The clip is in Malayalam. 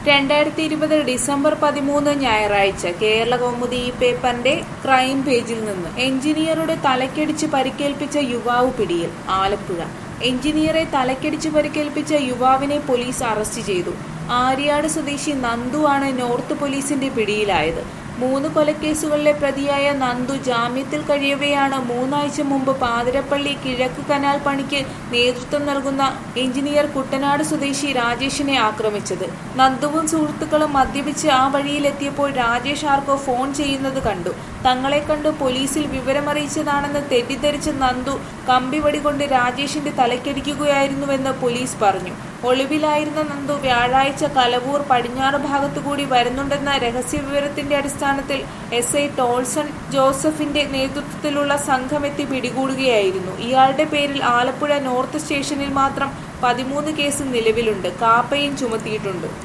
രണ്ടായിരത്തി ഇരുപത് ഡിസംബർ പതിമൂന്ന് ഞായറാഴ്ച കേരള കൗമുദി ഈ പേപ്പറിന്റെ ക്രൈം പേജിൽ നിന്ന് എഞ്ചിനീയറുടെ തലക്കടിച്ച് പരിക്കേൽപ്പിച്ച യുവാവ് പിടിയിൽ ആലപ്പുഴ എഞ്ചിനീയറെ തലക്കടിച്ച് പരിക്കേൽപ്പിച്ച യുവാവിനെ പോലീസ് അറസ്റ്റ് ചെയ്തു ആര്യാട് സ്വദേശി നന്ദു ആണ് നോർത്ത് പോലീസിന്റെ പിടിയിലായത് മൂന്ന് കൊലക്കേസുകളിലെ പ്രതിയായ നന്ദു ജാമ്യത്തിൽ കഴിയവെയാണ് മൂന്നാഴ്ച മുമ്പ് പാതിരപ്പള്ളി കിഴക്ക് കനാൽ പണിക്ക് നേതൃത്വം നൽകുന്ന എഞ്ചിനീയർ കുട്ടനാട് സ്വദേശി രാജേഷിനെ ആക്രമിച്ചത് നന്ദുവും സുഹൃത്തുക്കളും മദ്യപിച്ച് ആ വഴിയിലെത്തിയപ്പോൾ രാജേഷ് ആർക്കോ ഫോൺ ചെയ്യുന്നത് കണ്ടു തങ്ങളെ കണ്ടു പോലീസിൽ വിവരമറിയിച്ചതാണെന്ന് തെറ്റിദ്ധരിച്ച നന്ദു കമ്പിവടി കൊണ്ട് രാജേഷിന്റെ തലക്കടിക്കുകയായിരുന്നുവെന്ന് പോലീസ് പറഞ്ഞു ഒളിവിലായിരുന്ന നന്ദു വ്യാഴാഴ്ച കലവൂർ പടിഞ്ഞാറ് ഭാഗത്തുകൂടി വരുന്നുണ്ടെന്ന രഹസ്യ വിവരത്തിന്റെ അടിസ്ഥാനത്തിൽ എസ് ഐ ടോൾസൺ ജോസഫിന്റെ നേതൃത്വത്തിലുള്ള സംഘമെത്തി പിടികൂടുകയായിരുന്നു ഇയാളുടെ പേരിൽ ആലപ്പുഴ നോർത്ത് സ്റ്റേഷനിൽ മാത്രം പതിമൂന്ന് കേസ് നിലവിലുണ്ട് കാപ്പയും ചുമത്തിയിട്ടുണ്ട്